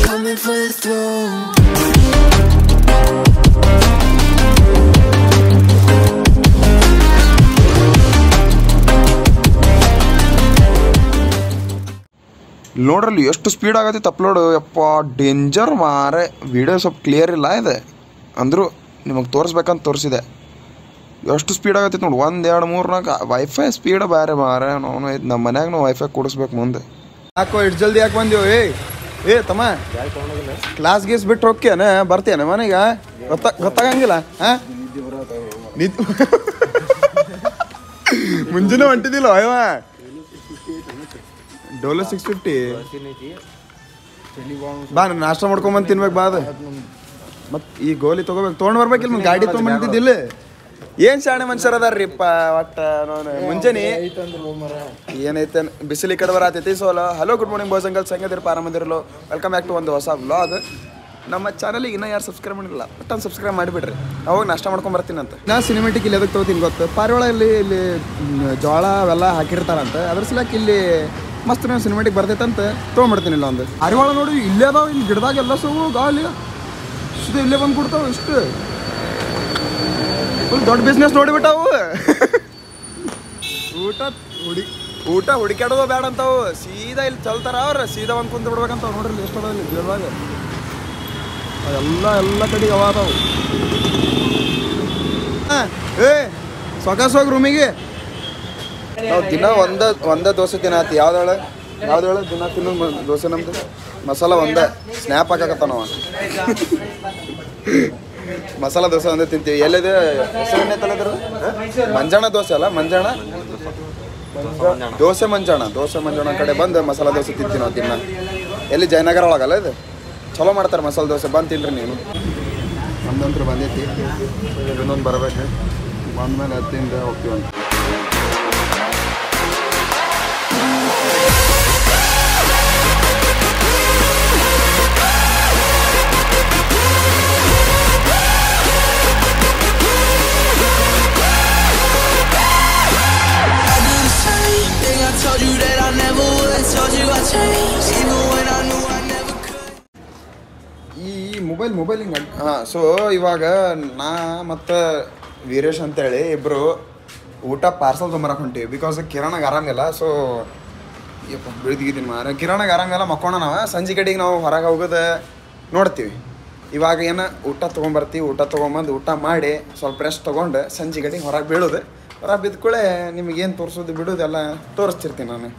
coming for the throne. ನೋಡ್ರಲ್ಲಿ ಎಷ್ಟು speed ಆಗತ್ತಿತ್ತು ಅಪ್ಲೋಡ್ ಯಪ್ಪ ಡೇಂಜರ್ ಮಾರೆ ವಿಡಿಯೋ ಸ್ವಲ್ಪ ಕ್ಲಿಯರ್ ಇಲ್ಲ ಇದೆ ಅಂದರೂ ನಿಮಗೆ ತೋರಿಸ್ಬೇಕಂತ ತೋರಿಸಿದೆ ಎಷ್ಟು ಸ್ಪೀಡ್ ಆಗತ್ತಿತ್ತು ನೋಡಿ ಒಂದು ಎರಡು ಮೂರು ನಾಲ್ಕು ವೈಫೈ ಸ್ಪೀಡ್ ಬೇರೆ ಮಾರೆ ನಾವು ನಮ್ಮ ಮನ್ಯಾಗ ನಾವು ವೈಫೈ ಕೊಡಿಸ್ಬೇಕು ಮುಂದೆ ಯಾಕೋ ಇಷ್ಟು ಜಲ್ದಿ ಯಾಕೆ ಬಂದೀವಿ ಏ ಏ ತಮ್ಮ ಕ್ಲಾಸ್ ಗೀಸ್ ಬಿಟ್ಟು ಹೋಗ್ಯಾನ ಬರ್ತೀಯನ ಮನೆಗೆ ಗೊತ್ತ ಗೊತ್ತಾಗಂಗಿಲ್ಲ ಹಾ ನಿದ್ ಮುಂಜಾನೆ ಹೊಂಟಿದಿಲ್ಲ ಅಯ್ಯವ ಡೋಲೋ ಸಿಕ್ಸ್ ಫಿಫ್ಟಿ ಬಾ ನಾನು ನಾಷ್ಟ ಮಾಡ್ಕೊಂಬಂದು ತಿನ್ಬೇಕು ಬಾ ಅದು ಮತ್ತೆ ಈ ಗೋಲಿ ತಗೋಬೇಕು ತೊಗೊಂಡು ಬರ್ಬೇಕಿಲ್ಲ ಮತ್ತೆ ಗಾಡಿ ತೊಗೊಂಬಂತಿದ್ದಿಲ್ಲ ಏನ್ ಶಾಣೆ ಮನುಷ್ಯರ ಅದಾರ್ರಿಪ್ಪ ಒಟ್ಟ ನೋಡು ಮುಂಜಾನೆ ಏನೈತೆ ಬಿಸಿಲು ಈ ಕಡೆ ಬರತೈತಿ so hello good morning boys uncle ಸಂಗದಿರಪ್ಪ ಆರಾಮದಿರಲು ವೆಲ್ಕಮ್ ಬ್ಯಾಕ್ ಟು ಒಂದು ಹೊಸ ವ್ಲಾಗ್ ನಮ್ಮ ಚಾನಲಿಗೆ ಇನ್ನೂ ಯಾರು ಸಬ್ಸ್ಕ್ರೈಬ್ ಮಾಡಿಲ್ಲ ಒಟ್ಟೊಂದು ಸಬ್ಸ್ಕ್ರೈಬ್ ಮಾಡಿಬಿಡ್ರಿ ಅವಾಗ ನಾಷ್ಟ ಮಾಡ್ಕೊಂಡ್ ಬರ್ತೀನಿ ಅಂತ ನಾ ಸಿನಿಮೆಟಿಕ್ ಇಲ್ಲಿ ಎದಕ್ಕೆ ತಗೋತೀನಿ ಗೊತ್ತು ಪಾರಿವಾಳ ಇಲ್ಲಿ ಇಲ್ಲಿ ಮ್, ಜೋಳ ಅವೆಲ್ಲ ಹಾಕಿರ್ತಾರಂತ ಅದ್ರ ಸಲಕ್ಕೆ ಇಲ್ಲಿ ಮಸ್ತ್ ನಾವು ಸಿನಿಮೆಟಿಕ್ ಬರ್ತೈತಂತ ತೊಗೊಂಡ್ಬಿಡ್ತೀನಿ ಇಲ್ಲ ಒಂದು ಪಾರಿವಾಳ ನೋಡಿ ಇಲ್ಲೇ ಅದಾವ ಇಲ್ಲಿ ಗಿಡದಾಗ ಎಲ್ಲ ಸವು ಗಾಳಿ ಇದು ಇಲ್ಲೇ ಬಂದು ಕೊಡ್ತಾವ ಇಷ್ಟು ಫುಲ್ ದೊಡ್ಡ ಬಿಸ್ನೆಸ್ ನೋಡಿಬಿಟ್ಟವು ಊಟ ಹುಡಿ ಊಟ ಹುಡುಕ್ಯಾಡೋದು ಬೇಡ ಅಂತಾವು ಸೀದಾ ಇಲ್ಲಿ ಚಲ್ತಾರ ಅವ್ರ ಸೀದಾ ಒಂದು ಕುಂತ ಬಿಡ್ಬೇಕಂತ ನೋಡ್ರಿ ಇಲ್ಲಿ ಎಷ್ಟು ಅದಾವ ಇಲ್ಲಿ ಬೀಳ್ವಾಗ ಎಲ್ಲ ಎಲ್ಲ ಕಡೆಗೆ ಅವ ಅದಾವು ಹಾ, ಏ ಸೊಕಾಸ್ ಹೋಗಿ ರೂಮಿಗೆ ನಾವು ದಿನ ಒಂದ ಒಂದ ದೋಸೆ ತಿನ್ನತ್ತಿ ಯಾವ್ದಾಳ ಯಾವ್ದಾಳ ದಿನ ತಿನ್ನೋ ಮ- ದೋಸೆ ನಮ್ದು ಮಸಾಲ ಒಂದ ಸ್ನ್ಯಾಪ್ ಹಾಕಕತ್ತ ನಾವು ಮಸಾಲ ದೋಸೆ ಒಂದೇ ತಿಂತೀವಿ ಎಲ್ಲಿದೆ ಹೆಸರನ್ನೇ ತಲೆದ್ರು ಮಂಜಾಣ ದೋಸೆ ಅಲ್ಲ ಮಂಜಾಣ ದೋಸೆ ಮಂಜಾಣ ದೋಸೆ ಮಂಜಾಣ ಕಡೆ ಬಂದು ಮಸಾಲ ದೋಸೆ ತಿಂತೀವಿ ನಾವು ದಿನ ಎಲ್ಲಿ ಜಯನಗರ ಒಳಗಲ್ಲ ಇದು ಚಲೋ ಮಾಡ್ತಾರೆ ಮಸಾಲೆ ದೋಸೆ ಬಂದು ತಿನ್ರಿ ನೀವು ನಮ್ದಂತ್ರ ಬಂದೈತಿ ಇನ್ನೊಂದು ಬರ್ಬೇಕು ಬಂದ್ಮೇಲೆ ಹತ್ತಿಂದ ಹೋಗ್ತೀವಂತ I do the same thing I told you that I never would. Told you I changed, even when I knew I never could. ಈ ಮೊಬೈಲ್ ಮೊಬೈಲ್ ಹಿಂಗೆ ಹಾಂ ಸೊ ಇವಾಗ ನಾ ಮತ್ತು ವೀರೇಶ್ ಅಂತೇಳಿ ಇಬ್ಬರು ಊಟ ಪಾರ್ಸಲ್ ತೊಂಬರಕ್ಕೆ ಹೊಂಟೀವಿ ಬಿಕಾಸ್ ಕಿರಣಾಗ ಆರಾಮಿಲ್ಲ ಸೊ ಯಪ್ಪ ಬೆಳೆದಿದ್ದೀನಿ ಮಾರ ಕಿರಣಾಗ ಆರಾಮಿಲ್ಲ ಮಕ್ಕೋಣ ನಾವು ಸಂಜೆ ಕಡೆಗೆ ನಾವು ಹೊರಗೆ ಹೋಗೋದು ನೋಡ್ತೀವಿ ಇವಾಗ ಏನು ಊಟ ತೊಗೊಂಬರ್ತೀವಿ ಊಟ ತೊಗೊಂಬಂದು ಊಟ ಮಾಡಿ ಸ್ವಲ್ಪ ರೆಸ್ಟ್ ತೊಗೊಂಡು ಸಂಜೆ ಕಡೆಗೆ ಹೊರಗೆ ಬೀಳೋದು ಹೊರಗೆ ಬಿದ್ಕೊಳ್ಳೆ ನಿಮಗೇನು ತೋರಿಸೋದು ಬಿಡೋದು ಎಲ್ಲ ತೋರಿಸ್ತಿರ್ತೀನಿ ನಾನು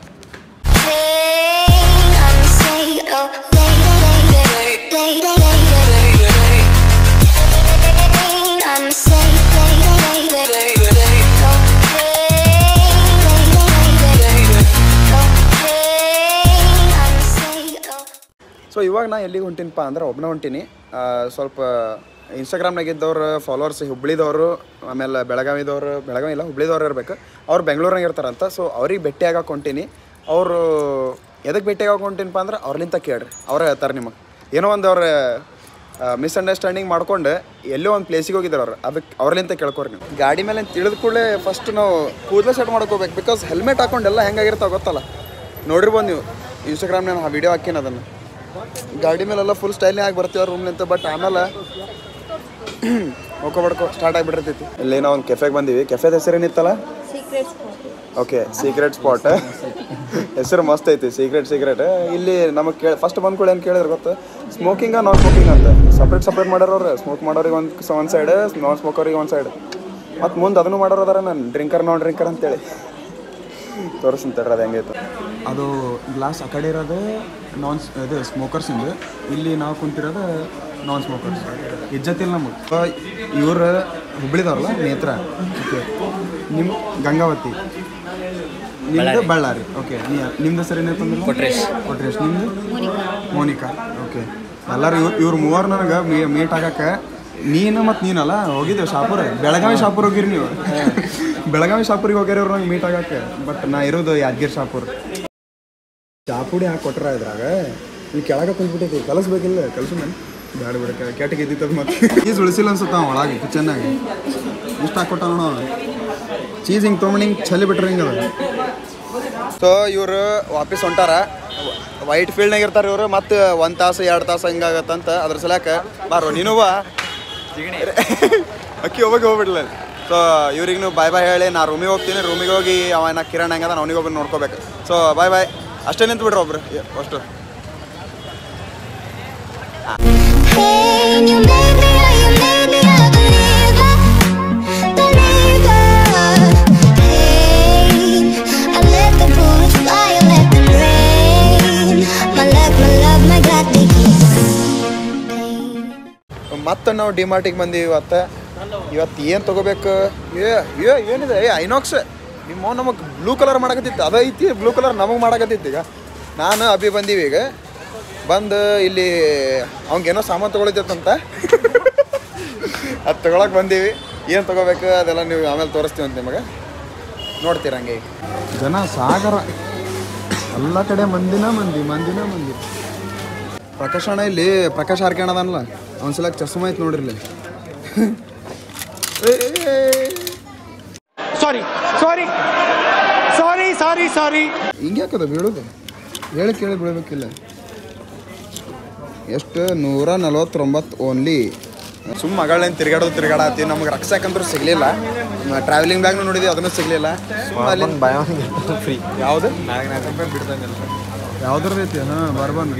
ಸೊ ಇವಾಗ ನಾ ಎಲ್ಲಿಗೆ ಹೊಂಟೀನಪ್ಪ ಅಂದ್ರೆ ಒಬ್ಬನೇ ಹೊಂಟೀನಿ ಆ, ಸ್ವಲ್ಪ ಇನ್ಸ್ಟಾಗ್ರಾಮ್ನಾಗ ಇದ್ದವ್ರು ಫಾಲೋವರ್ಸ್ ಹುಬ್ಳಿದವರು ಆಮೇಲೆ ಬೆಳಗಾವಿದವರು ಬೆಳಗಾವಿ ಇಲ್ಲ ಹುಬ್ಳಿದವ್ರು ಇರ್ಬೇಕು ಅವ್ರು ಬೆಂಗಳೂರಾಗ ಇರ್ತಾರಂತ ಸೊ ಅವ್ರಿಗೆ ಭೇಟಿ ಆಗಕ್ಕೆ ಹೊಂಟೀನಿ ಅವರು ಎದಕ್ಕೆ ಭೇಟಿ ಆಗಕ್ಕೆ ಹೊಂಟೀನಪ್ಪ ಅಂದ್ರೆ ಅವ್ರಲಿಂತ ಕೇಳ್ರಿ ಅವ್ರು ಹೇಳ್ತಾರೆ ನಿಮಗೆ ಏನೋ ಒಂದು ಅವ್ರ ಮಿಸ್ಅಂಡರ್ಸ್ಟ್ಯಾಂಡಿಂಗ್ ಮಾಡ್ಕೊಂಡು ಎಲ್ಲೋ ಒಂದು ಪ್ಲೇಸಿಗೆ ಹೋಗಿದ್ದಾರೆ ಅವ್ರು ಅದಕ್ಕೆ ಅವ್ರಲಿಂತ ಕೇಳ್ಕೊರಿ ನೀವು ಗಾಡಿ ಮೇಲೆ ತಿಳಿದ ಕೂಡಲೇ ಫಸ್ಟ್ ನಾವು ಕೂದಲೇ ಸೆಟ್ ಮಾಡ್ಕೋಬೇಕು ಬಿಕಾಸ್ ಹೆಲ್ಮೆಟ್ ಹಾಕೊಂಡೆಲ್ಲ ಹೆಂಗಾಗಿರ್ತಾವೆ ಗೊತ್ತಲ್ಲ ನೋಡಿರ್ಬೋದು ನೀವು ಇನ್ಸ್ಟಾಗ್ರಾಮ್ನಾಗ ಆ ವಿಡಿಯೋ ಹಾಕೀನಿ ಅದನ್ನು ಗಾಡಿ ಮೇಲೆಲ್ಲ ಫುಲ್ ಸ್ಟೈಲ್ನೇ ಆಗಿ ಬರ್ತೀವಿ ರೂಮ್ನಿಂತ ಬಟ್ ಆಮೇಲೆ ಹೋಗೋ ಬಡ್ಕೋ ಸ್ಟಾರ್ಟ್ ಆಗಿಬಿಟ್ಟಿರ್ತೈತಿ ಇಲ್ಲಿ ನಾವು ಒಂದು ಕೆಫೆಗೆ ಬಂದೀವಿ ಕೆಫೆದ ಹೆಸರು ಏನಿತ್ತಲ್ಲ ಓಕೆ ಸೀಕ್ರೆಟ್ ಸ್ಪಾಟ್ ಹೆಸರು ಮಸ್ತ್ ಐತಿ ಸೀಕ್ರೆಟ್ ಸೀಕ್ರೆಟ್ ಇಲ್ಲಿ ನಮಗೆ ಕೇಳಿ ಫಸ್ಟ್ ಬಂದ ಕೂಡ ಏನು ಕೇಳಿದ್ರೆ ಗೊತ್ತು ಸ್ಮೋಕಿಂಗ ನಾನ್ ಸ್ಮೋಕಿಂಗ್ ಅಂತ ಸಪ್ರೇಟ್ ಸಪ್ರೇಟ್ ಮಾಡ್ಯಾರವ್ರು ಸ್ಮೋಕ್ ಮಾಡೋರಿಗೆ ಒಂದು ಒಂದು ಸೈಡ್ ನಾನ್ ಸ್ಮೋಕರಿಗೆ ಒಂದು ಸೈಡ್ ಮತ್ತು ಮುಂದೆ ಅದನ್ನು ಮಾಡೋರು ಅದಾರ ನಾನು ಡ್ರಿಂಕರ್ ನಾನ್ ಡ್ರಿಂಕರ್ ಅಂತೇಳಿ ತೋರಿಸ್ತೀನಿ ತಡ್ರಿ ಅದು ಹೆಂಗೈತೆ ಅದು ಗ್ಲಾಸ್ ಆ ಕಡೆ ಇರೋದು ನಾನ್ ಇದು ಸ್ಮೋಕರ್ಸಿಂದು ಇಲ್ಲಿ ನಾವು ಕುಂತಿರೋದು ನಾನ್ ಸ್ಮೋಕರ್ಸ್ ಇಜ್ಜತ್ತಿಲ್ಲ ನಮಗೆ ಇವ್ರು ಹುಬ್ಳಿದವ್ರಲ್ಲ ನೇತ್ರ ಓಕೆ ನಿಮ್ಮ ಗಂಗಾವತಿ ನಿಮ್ದು ಬಳ್ಳಾರಿ ಓಕೆ ನಿಮ್ದು ಹೆಸರು ಏನೈತೆ ಅಂದ್ರೆ ಕೊಟ್ರೇಶ್ ಕೊಟ್ರೇಶ್ ನಿಮ್ದು ಮೋನಿಕಾ ಓಕೆ ಎಲ್ಲರೂ ಇವ್ರು ಇವ್ರು ಮೂವರು ನನಗೆ ಮೀಟ್ ಆಗಕ್ಕೆ ನೀನು ಮತ್ತು ನೀನಲ್ಲ ಹೋಗಿದ್ದೇವೆ ಶಾಪುರ ಬೆಳಗಾವಿ ಶಾಪುರ ಹೋಗಿರಿ ನೀವು ಬೆಳಗಾವಿ ಶಾಪುರಿಗೆ ಹೋಗ್ಯಾರ ಇವ್ರು ನಂಗೆ ಮೀಟ್ ಆಗಕ್ಕೆ ಬಟ್ ನಾ ಇರೋದು ಯಾದಗಿರಿ ಶಾಪುರ್ ಚಾಪುಡಿ ಹಾಕಿ ಕೊಟ್ರ ಇದ್ರಾಗ ನೀವು ಕೆಳಗೆ ಕುಂತ್ಬಿಟ್ಟೈತಿ ಕಲಿಸ್ಬೇಕಿಲ್ಲ ಕಲಿಸು ನಾನು ಬ್ಯಾಡ ಬಿಡ ಕೆಟ್ಟಿಗೆ ಇದ್ದಿತ್ತದ ಮತ್ತೆ ಚೀಸ್ ಉಳಿಸಿಲ್ಲ ಅನ್ಸುತ್ತ ಅವ ಒಳಗೆ ಕಿಚನ್ನಾಗಿ ಇಷ್ಟು ಹಾಕೊಟ್ಟ ನೋಡ ಚೀಸ್ ಹಿಂಗೆ ತೊಗೊಂಡು ಹಿಂಗೆ ಚಲಿ ಬಿಟ್ರೆ ಹಿಂಗೆ ಅದ ಸೊ ಇವರು ವಾಪಸ್ ಹೊಂಟಾರ ವೈಟ್ ಫೀಲ್ಡ್ನಾಗ ಇರ್ತಾರೆ ಇವರು ಮತ್ತೆ ಒಂದು ತಾಸು ಎರಡು ತಾಸು ಹಿಂಗಾಗತ್ತಂತ ಅದ್ರ ಸಲಕ ಬಾರೋ ನೀನು ಬಾ ಅಕ್ಕಿ ಹೋಗಿ ಹೋಗ್ಬಿಡ್ಲ ಸೊ ಇವ್ರಿಗೆ ನೀವು ಬಾಯ್ ಬಾಯ್ ಹೇಳಿ ನಾ ರೂಮಿಗೆ ಹೋಗ್ತೀನಿ ರೂಮಿಗೆ ಹೋಗಿ ಅವ ನಾ ಕಿರಣ್ ಹೆಂಗದ ಅವನಿಗೆ ಒಬ್ಬರು ನೋಡ್ಕೋಬೇಕು ಸೊ ಬಾಯ್ ಬಾಯ್ ಅಷ್ಟೇ ನಿಂತು ಬಿಡ್ರಿ ಒಬ್ರು ಅಷ್ಟು Hey, you made me, oh, you made me a believer, believer. Hey, I let the bullets fly, I let them rain. My luck, my love, my God, they keep ಮತ್ತೆ ನಾವು ಡಿಮಾರ್ಟಿಗೆ ಬಂದೀವಿ ಇವತ್ತು ಇವತ್ತು ಏನು ತೊಗೋಬೇಕು ಏ ಏ ಏನಿದೆ ಏ ಐನಾಕ್ಸ್ ನಿಮ್ಮ ನಮಗೆ ಬ್ಲೂ ಕಲರ್ ಮಾಡಕತ್ತಿತ್ತು ಅದು ಐತಿ ಬ್ಲೂ ಕಲರ್ ನಮಗೆ ಮಾಡಕತ್ತಿತ್ತು ಈಗ ನಾನು ಅಭಿ ಬಂದೀವಿ ಈಗ ಬಂದು ಇಲ್ಲಿ ಅವ್ನಿಗೇನೋ ಸಾಮಾನು ತೊಗೊಳಿತ್ತಂತ ಅದು ತೊಗೊಳಕ್ಕೆ ಬಂದೀವಿ ಏನು ತೊಗೋಬೇಕು ಅದೆಲ್ಲ ನೀವು ಆಮೇಲೆ ತೋರಿಸ್ತೀವಿ ಅಂತ ನಿಮಗೆ ನೋಡ್ತೀರ ಹಂಗೆ ಈಗ ಜನ ಸಾಗರ ಎಲ್ಲ ಕಡೆ ಮಂದಿನ ಮಂದಿ ಮಂದಿನ ಮಂದಿ ಪ್ರಕಾಶ್ ಅಣ್ಣ ಇಲ್ಲಿ ಪ್ರಕಾಶ್ ಹಾರ್ಕ್ಯಾಣದನಲ್ಲ ಅವ್ನ ಸಲ ಚಸ್ಮಾ ಐತೆ ನೋಡಿರ್ಲಿ ಸಾರಿ ಸಾರಿ ಸಾರಿ ಸಾರಿ ಸಾರಿ ಹಿಂಗೆ ಯಾಕದ ಬೀಳೋದು ಹೇಳಿ ಕೇಳಿ ಬೀಳ್ಬೇಕಿಲ್ಲ ಎಷ್ಟು ನೂರ ನಲವತ್ತೊಂಬತ್ತು ಓನ್ಲಿ ಸುಮ್ಮ ಮಗಳೇನು ತಿರ್ಗಾಡೋದು ತಿರ್ಗಾಡತ್ತಿ ನಮಗೆ ರಕ್ಷಕಂತೂ ಸಿಗಲಿಲ್ಲ ಟ್ರಾವೆಲಿಂಗ್ ಬ್ಯಾಗ್ನು ನೋಡಿದ್ವಿ ಅದನ್ನು ಸಿಗಲಿಲ್ಲ ಸುಮ್ಮ ಅಲ್ಲಿ ಫ್ರೀ ಯಾವುದು ನಾಲ್ಕು ನಾಲ್ಕು ರೂಪಾಯಿ ಬಿಡ್ದಂಗಲ್ಲ ಯಾವ್ದ್ರ ಐತಿ ಹಾಂ ಬರ್ಬಂದ್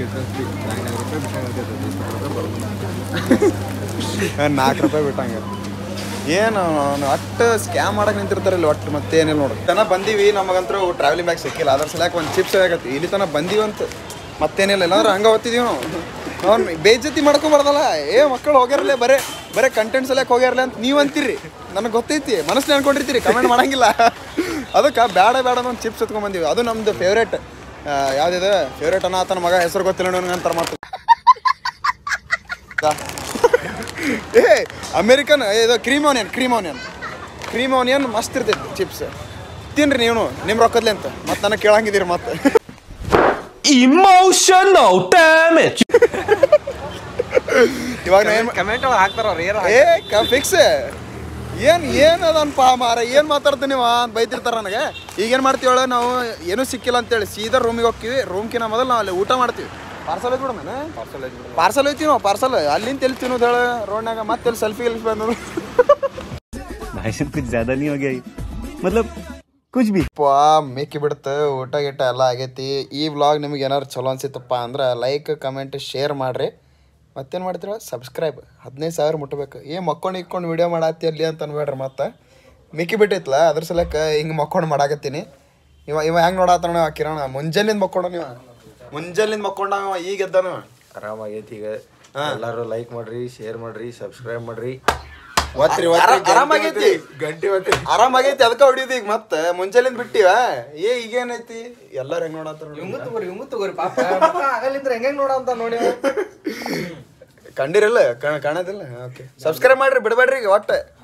ನಾಲ್ಕು ರೂಪಾಯಿ ಬಿಟ್ಟಂಗೆ ಏನು ಒಟ್ಟು ಸ್ಕ್ಯಾಮ್ ಮಾಡಕ್ಕೆ ನಿಂತಿರ್ತಾರಲ್ಲ ಒಟ್ಟು ಮತ್ತೇನಿಲ್ಲ ನೋಡು ತನ ಬಂದೀವಿ ನಮಗಂತೂ ಟ್ರಾವೆಲಿಂಗ್ ಬ್ಯಾಗ್ ಸಿಕ್ಕಿಲ್ಲ ಅದ್ರ ಸಲಕ್ಕೆ ಒಂದು ಚಿಪ್ಸ್ ಆಗತ್ತೆ ಇಲ್ಲಿ ತನಕ ಬಂದೀವಂತ ಮತ್ತೇನಿಲ್ಲ ಇಲ್ಲಾಂದ್ರೆ ಹಂಗೆ ಓದ್ತಿದೀವಿ ನಾವು ಅವ್ನು ಬೇಜತಿ ಮಾಡ್ಕೊಬಾರ್ದಲ್ಲ ಏ ಮಕ್ಕಳು ಹೋಗ್ಯಾರಲ್ಲೇ ಬರೇ ಬರೇ ಕಂಟೆಂಟ್ ಸಲಕ್ಕೆ ಹೋಗ್ಯಾರಲ್ಲ ಅಂತ ನೀವು ಅಂತೀರಿ ನನಗೆ ಗೊತ್ತೈತಿ ಮನಸ್ಸಿನ ಅನ್ಕೊಂಡಿರ್ತೀರಿ ಕಮೆಂಟ್ ಮಾಡಂಗಿಲ್ಲ ಅದಕ್ಕೆ ಬೇಡ ಬೇಡ ಒಂದು ಚಿಪ್ಸ್ ಎತ್ಕೊಂಡ್ ಅದು ನಮ್ದು ಫೇವ್ರೇಟ್ ಯಾವ್ದಿದೆ ಫೇವ್ರೇಟ್ ಅನ್ನ ಆತನ ಮಗ ಹೆಸರು ಗೊತ್ತಿಲ್ಲ ನನಗೆ ಅಂತಾರೆ ಮಾತು ಏ ಅಮೇರಿಕನ್ ಇದು cream onion cream onion cream onion ಮಸ್ತ್ ಇರ್ತೈತಿ ಚಿಪ್ಸ್ ತಿನ್ರಿ ನೀವು ನಿಮ್ಮ ರೊಕ್ಕದ್ಲೆ ಅಂತ ಮತ್ತೆ ನನಗೆ ಕೇಳಂಗಿದ್ದೀರಿ ಮತ್ತೆ ಇಮೋಷನಲ್ ಡ್ಯಾಮೇಜ್ ಇವಾಗ ನಾ ಏನ್ ಕಮೆಂಟ್ ಹಾಕ್ತಾರ ಅವ್ರು ಏರ ಏ ಫಿಕ್ಸ್ ಏನ್ ಏನ್ ಅದನ್ಪ ಮಾರ ಏನ್ ಮಾತಾಡ್ತೀನಿ ನೀವು ಅಂತ ಬೈತಿರ್ತಾರ ನನಗೆ ಈಗೇನ್ ಮಾಡ್ತೀವಿ ಹೇಳು ನಾವು ಏನೂ ಸಿಕ್ಕಿಲ್ಲ ಅಂತೇಳಿ ಸೀದಾ ರೂಮಿಗೆ ಹೋಗ್ತೀವಿ ರೂಮ್ಕಿನ ಮೊದಲು ನಾವು ಅಲ್ಲಿ ಊಟ ಮಾಡ್ತೀವಿ ಪಾರ್ಸಲ್ ಐತಿ ಬಿಡಮೇನೆ ಪಾರ್ಸಲ್ ಐತಿ ನಾವು ಪಾರ್ಸಲ್ ಅಲ್ಲಿಂದ ಎಲ್ಲಿ ತಿನ್ನೋದು ಹೇಳು ರೋಡ್ನಾಗ ಮತ್ತೆ ಎಲ್ಲಿ ಸೆಲ್ಫಿ ಗಿಲ್ಫಿ ಬಂದು भाई साहब कुछ ज्यादा नहीं हो गया ये? मतलब कुछ भी ಪಾ ಮೆಕ್ಕಿ ಬಿಡುತ್ತೆ ಊಟ ಗೀಟ ಎಲ್ಲ ಆಗೈತಿ ಈ ವ್ಲಾಗ್ ನಿಮ್ಗೆ ಏನಾರು ಚಲೋ ಅನ್ಸಿತ್ತಪ್ಪ ಅಂದ್ರೆ ಲೈಕ್ ಕಮೆಂಟ್ ಶೇರ್ ಮಾಡಿರಿ ಮತ್ತೇನು ಮಾಡ್ತೀರ ಸಬ್ಸ್ಕ್ರೈಬ್ ಹದಿನೈದು ಸಾವಿರ ಮುಟ್ಬೇಕು ಏ ಮಕ್ಕೊಂಡು ಇಕ್ಕೊಂಡು ವಿಡಿಯೋ ಮಾಡತ್ತಿ ಅಲ್ಲಿ ಅಂತ ಅನ್ಬೇಡ್ರಿ ಮತ್ತೆ ಮಿಕ್ಕಿ ಬಿಟ್ಟೈತ್ಲ ಅದ್ರ ಸಲಕ್ಕ ಹಿಂಗೆ ಮಕ್ಕೊಂಡು ಮಾಡಾಕತ್ತೀನಿ ಇವ ಇವ ಹೆಂಗೆ ನೋಡತ್ತಾನ ಕಿರಣ ಮುಂಜಾನಿಂದ ಮಕ್ಕೊಂಡ ನೀವು ಮುಂಜಾನಿಂದ ಮಕ್ಕೊಂಡ ಈಗ ಎದ್ದಾನ ಆರಾಮಾಗೈತಿ ಈಗ ಎಲ್ಲಾರು ಲೈಕ್ ಮಾಡ್ರಿ ಶೇರ್ ಮಾಡ್ರಿ ಸಬ್ಸ್ಕ್ರೈಬ್ ಮಾಡ್ರಿ ಆರಾಮಾಗೈತಿ ಗಂಟೆ ಒತ್ತಿ ಆರಾಮಾಗೈತಿ ಅದಕ್ಕೆ ಹೊಡಿಯೋದು ಈಗ ಮತ್ತೆ ಮುಂಜಾನಿಂದ ಬಿಟ್ಟಿವ ಏ ಈಗೇನೈತಿ ಎಲ್ಲರೂ ಹೆಂಗೆ ನೋಡತ್ತಾರ ಕಂಡಿರಲ್ಲ ಕಾಣ- ಕಾಣೋದಿಲ್ಲ ಓಕೆ ಸಬ್ಸ್ಕ್ರೈಬ್ ಮಾಡ್ರಿ ಬಿಡಬೇಡ್ರಿ ಈಗ ಒಟ್ಟು